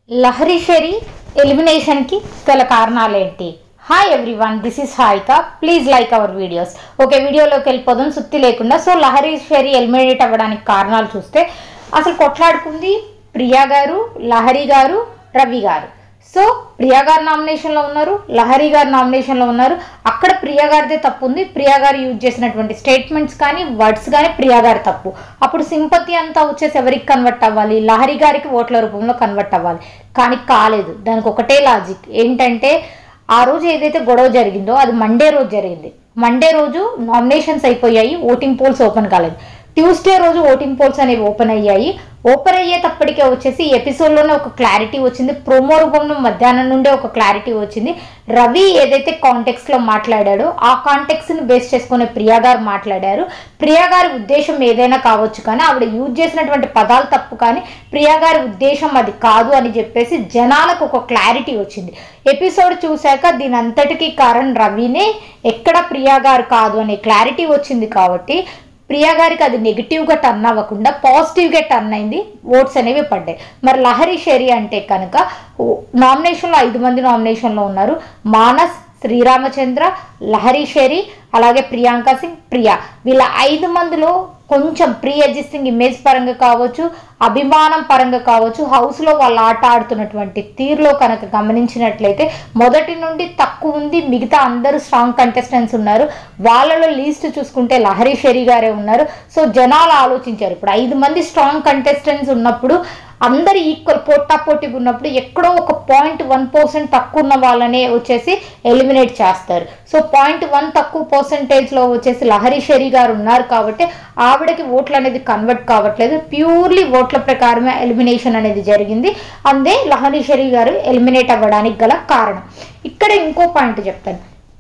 లహరి షెరీ ఎలిమినేషన్కి గల కారణాలేంటి హాయ్ ఎవ్రీవన్ దిస్ ఇస్ హాయిక please like our videos okay వీడియోలోకి వెళ్ళిపోదాం సుత్తి లేకుండా సో లహరి షెరీ ఎలిమినేట్ అవ్వడానికి కారణాలు చూస్తే అసలు కొట్లాడుకుంది ప్రియా గారు లహరి గారు రవి గారు సో ప్రియా గారు నామినేషన్లో ఉన్నారు లహరి గారు నామినేషన్లో ఉన్నారు అక్కడ ప్రియా గారిదే తప్పు ఉంది ప్రియా గారు యూజ్ చేసినటువంటి స్టేట్మెంట్స్ కానీ వర్డ్స్ కానీ ప్రియా గారి తప్పు అప్పుడు సింపతి అంతా వచ్చేసి ఎవరికి కన్వర్ట్ అవ్వాలి లహరి గారికి ఓట్ల రూపంలో కన్వర్ట్ అవ్వాలి కానీ కాలేదు దానికి ఒకటే లాజిక్ ఏంటంటే ఆ రోజు ఏదైతే గొడవ జరిగిందో అది మండే రోజు జరిగింది మండే రోజు నామినేషన్స్ అయిపోయాయి ఓటింగ్ పోల్స్ ఓపెన్ కాలేదు ట్యూస్డే రోజు ఓటింగ్ పోల్స్ అనేవి ఓపెన్ అయ్యాయి ఓపెన్ అయ్యేటప్పటికే వచ్చేసి ఈ ఎపిసోడ్లోనే ఒక క్లారిటీ వచ్చింది ప్రోమో రూపంలో మధ్యాహ్నం నుండే ఒక క్లారిటీ వచ్చింది రవి ఏదైతే కాంటెక్స్లో మాట్లాడాడో ఆ కాంటెక్స్ని బేస్ చేసుకునే ప్రియా గారు మాట్లాడారు ప్రియా గారి ఉద్దేశం ఏదైనా కావచ్చు కానీ ఆవిడ యూజ్ చేసినటువంటి పదాలు తప్పు కానీ ప్రియా గారి ఉద్దేశం అది కాదు అని చెప్పేసి జనాలకు ఒక క్లారిటీ వచ్చింది ఎపిసోడ్ చూశాక దీని అంతటికీ కారణం రవినే ఎక్కడ ప్రియా గారు కాదు అనే క్లారిటీ వచ్చింది కాబట్టి ప్రియా గారికి అది నెగిటివ్గా టర్న్ అవ్వకుండా పాజిటివ్గా టర్న్ అయింది ఓట్స్ అనేవి పడ్డాయి మరి లహరి షెరి అంటే కనుక నామినేషన్లో ఐదు మంది నామినేషన్లో ఉన్నారు మానస్ శ్రీరామచంద్ర లహరి షెరి అలాగే ప్రియాంక సింగ్ ప్రియా వీళ్ళ ఐదు మందిలో కొంచెం ప్రీ ఎగ్జిస్టింగ్ ఇమేజ్ పరంగా కావచ్చు అభిమానం పరంగా కావచ్చు హౌస్లో వాళ్ళు ఆట ఆడుతున్నటువంటి తీరులో కనుక గమనించినట్లయితే మొదటి నుండి తక్కువ ఉంది మిగతా అందరూ స్ట్రాంగ్ కంటెస్టెంట్స్ ఉన్నారు వాళ్ళలో లీస్ట్ చూసుకుంటే లహరి షెరి గారే ఉన్నారు సో జనాలు ఆలోచించారు ఇప్పుడు ఐదు మంది స్ట్రాంగ్ కంటెస్టెంట్స్ ఉన్నప్పుడు అందరు ఈక్వల్ పోటా పోటీగా ఉన్నప్పుడు ఎక్కడో ఒక పాయింట్ వన్ పర్సెంట్ తక్కువ ఉన్న వాళ్ళనే వచ్చేసి ఎలిమినేట్ చేస్తారు సో పాయింట్ వన్ తక్కువ పర్సెంటేజ్లో వచ్చేసి లహరి షెరి గారు ఉన్నారు కాబట్టి ఆవిడకి ఓట్లు అనేది కన్వర్ట్ కావట్లేదు ప్యూర్లీ ఓట్ల ప్రకారమే ఎలిమినేషన్ అనేది జరిగింది అందే లహరి షెరి గారు ఎలిమినేట్ అవ్వడానికి గల కారణం ఇక్కడ ఇంకో పాయింట్ చెప్తాను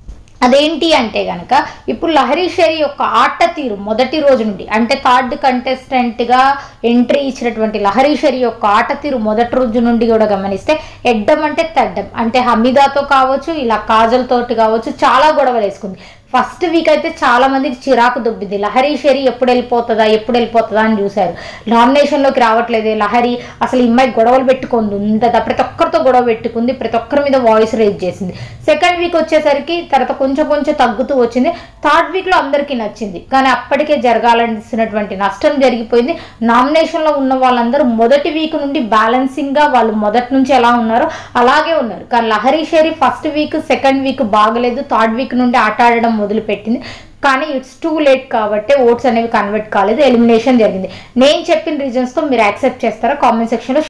అదేంటి అంటే గనక ఇప్పుడు లహరి షెరి యొక్క ఆట తీరు మొదటి రోజు నుండి అంటే థర్డ్ కంటెస్టెంట్గా ఎంట్రీ ఇచ్చినటువంటి లహరి షెరి యొక్క ఆట తీరు మొదటి రోజు నుండి కూడా గమనిస్తే ఎడ్డం అంటే తెడ్డం అంటే హమీదాతో కావచ్చు ఇలా కాజల్ తోటి కావచ్చు చాలా గొడవలు వేసుకుంది ఫస్ట్ వీక్ అయితే చాలా మందికి చిరాకు దొబ్బింది లహరి షెరి ఎప్పుడు వెళ్ళిపోతుందా ఎప్పుడు వెళ్ళిపోతుందా అని చూశారు నామినేషన్లోకి రావట్లేదే లహరి అసలు ఈ అమ్మాయి గొడవలు పెట్టుకుంది ఉంటుందా ప్రతి ఒక్కరితో గొడవ పెట్టుకుంది ప్రతి ఒక్కరి మీద వాయిస్ రేజ్ చేసింది సెకండ్ వీక్ వచ్చేసరికి తర్వాత కొంచెం కొంచెం తగ్గుతూ వచ్చింది థర్డ్ వీక్లో అందరికీ నచ్చింది కానీ అప్పటికే జరగాల్సినటువంటి నష్టం జరిగిపోయింది నామినేషన్లో ఉన్న వాళ్ళందరూ మొదటి వీక్ నుండి బ్యాలెన్సింగ్గా వాళ్ళు మొదటి నుంచి ఎలా ఉన్నారో అలాగే ఉన్నారు కానీ Lahari Shari first week second week బాగలేదు థర్డ్ వీక్ నుండి ఆట ఆడడం మొదలుపెట్టింది కానీ ఇట్స్ టూ లేట్ కాబట్టి ఓట్స్ అనేవి కన్వర్ట్ కాలేదు ఎలిమినేషన్ జరిగింది నేను చెప్పిన రీజన్స్తో మీరు యాక్సెప్ట్ చేస్తారా కామెంట్ సెక్షన్లో